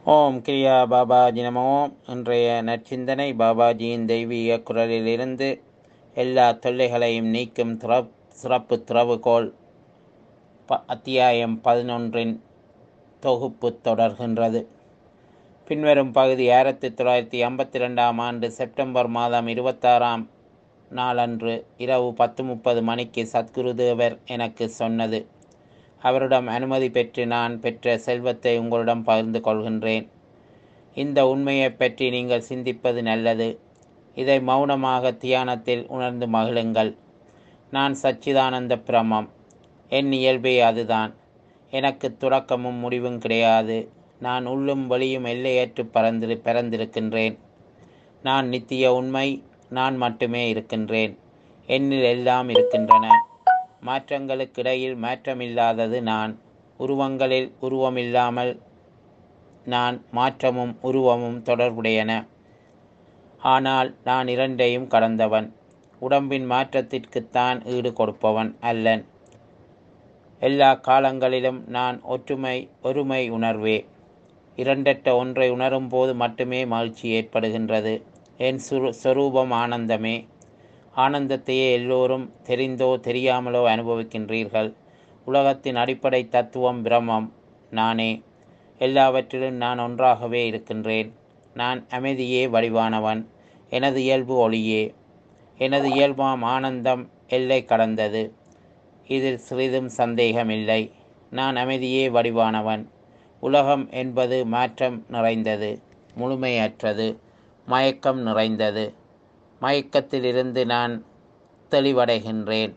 ஓம் கிரியா பாபாஜி நமோ இன்றைய நற்சிந்தனை பாபாஜியின் தெய்வீக குரலிலிருந்து எல்லா தொல்லைகளையும் நீக்கும் திறப் சிறப்பு திறவுகோல் ப அத்தியாயம் பதினொன்றின் தொகுப்பு தொடர்கின்றது பின்வரும் பகுதி ஆயிரத்தி தொள்ளாயிரத்தி ஐம்பத்தி ரெண்டாம் ஆண்டு செப்டம்பர் மாதம் இருபத்தாறாம் நாளன்று இரவு பத்து முப்பது மணிக்கு சத்குருதேவர் எனக்கு சொன்னது அவரிடம் அனுமதி பெற்று நான் பெற்ற செல்வத்தை உங்களிடம் பகிர்ந்து கொள்கின்றேன் இந்த உண்மையை பற்றி நீங்கள் சிந்திப்பது நல்லது இதை மௌனமாக தியானத்தில் உணர்ந்து மகிழுங்கள் நான் சச்சிதானந்த பிரமம் என் இயல்பே அதுதான் எனக்கு தொடக்கமும் முடிவும் கிடையாது நான் உள்ளும் வெளியும் எல்லையற்று பறந்து பிறந்திருக்கின்றேன் நான் நித்திய உண்மை நான் மட்டுமே இருக்கின்றேன் என்னில் எல்லாம் இருக்கின்றன மாற்றங்களுக்கிடையில் மாற்றமில்லாதது நான் உருவங்களில் உருவமில்லாமல் நான் மாற்றமும் உருவமும் தொடர்புடையன ஆனால் நான் இரண்டையும் கடந்தவன் உடம்பின் மாற்றத்திற்குத்தான் ஈடு கொடுப்பவன் அல்லன் எல்லா காலங்களிலும் நான் ஒற்றுமை ஒருமை உணர்வே இரண்டற்ற ஒன்றை உணரும் போது மட்டுமே மகிழ்ச்சி ஏற்படுகின்றது என் சுரு சொரூபம் ஆனந்தமே ஆனந்தத்தையே எல்லோரும் தெரிந்தோ தெரியாமலோ அனுபவிக்கின்றீர்கள் உலகத்தின் அடிப்படை தத்துவம் பிரம்மம் நானே எல்லாவற்றிலும் நான் ஒன்றாகவே இருக்கின்றேன் நான் அமைதியே வடிவானவன் எனது இயல்பு ஒளியே எனது இயல்பாம் ஆனந்தம் எல்லை கடந்தது இதில் சிறிதும் சந்தேகமில்லை நான் அமைதியே வடிவானவன் உலகம் என்பது மாற்றம் நிறைந்தது முழுமையற்றது மயக்கம் நிறைந்தது மயக்கத்திலிருந்து நான் தெளிவடைகின்றேன்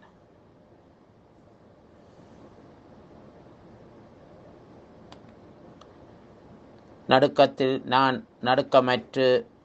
நடுக்கத்தில் நான் நடுக்கமற்று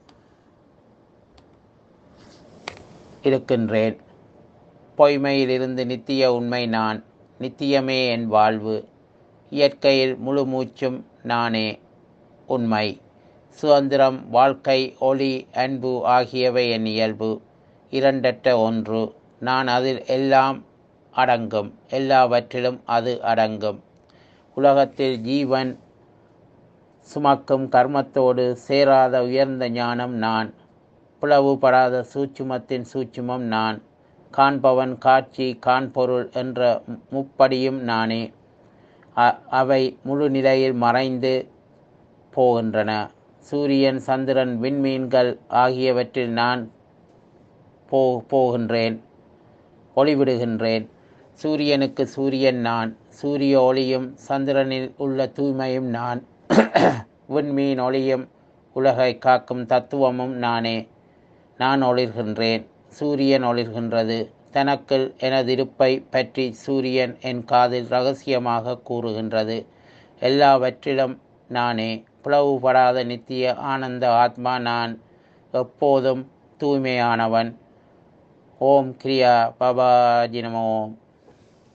இருக்கின்றேன் பொய்மையிலிருந்து நித்திய உண்மை நான் நித்தியமே என் வாழ்வு இயற்கையில் முழு மூச்சும் நானே உண்மை சுதந்திரம் வாழ்க்கை ஒளி அன்பு ஆகியவை என் இயல்பு இரண்டற்ற ஒன்று நான் அதில் எல்லாம் அடங்கும் எல்லாவற்றிலும் அது அடங்கும் உலகத்தில் ஜீவன் சுமக்கும் கர்மத்தோடு சேராத உயர்ந்த ஞானம் நான் பிளவுபடாத சூட்சுமத்தின் சூட்சுமம் நான் காண்பவன் காட்சி காண்பொருள் என்ற முப்படியும் நானே அவை முழு நிலையில் மறைந்து போகின்றன சூரியன் சந்திரன் விண்மீன்கள் ஆகியவற்றில் நான் போ போகின்றேன் ஒளிவிடுகின்றேன் சூரியனுக்கு சூரியன் நான் சூரிய ஒளியும் சந்திரனில் உள்ள தூய்மையும் நான் விண்மீன் ஒளியும் உலகை காக்கும் தத்துவமும் நானே நான் ஒளிர்கின்றேன் சூரியன் ஒளிர்கின்றது தனக்குள் எனது இருப்பை பற்றி சூரியன் என் காதில் ரகசியமாக கூறுகின்றது எல்லாவற்றிலும் நானே பிளவுபடாத நித்திய ஆனந்த ஆத்மா நான் எப்போதும் தூய்மையானவன் ஓம் கிரியா பாபாஜி நமோம்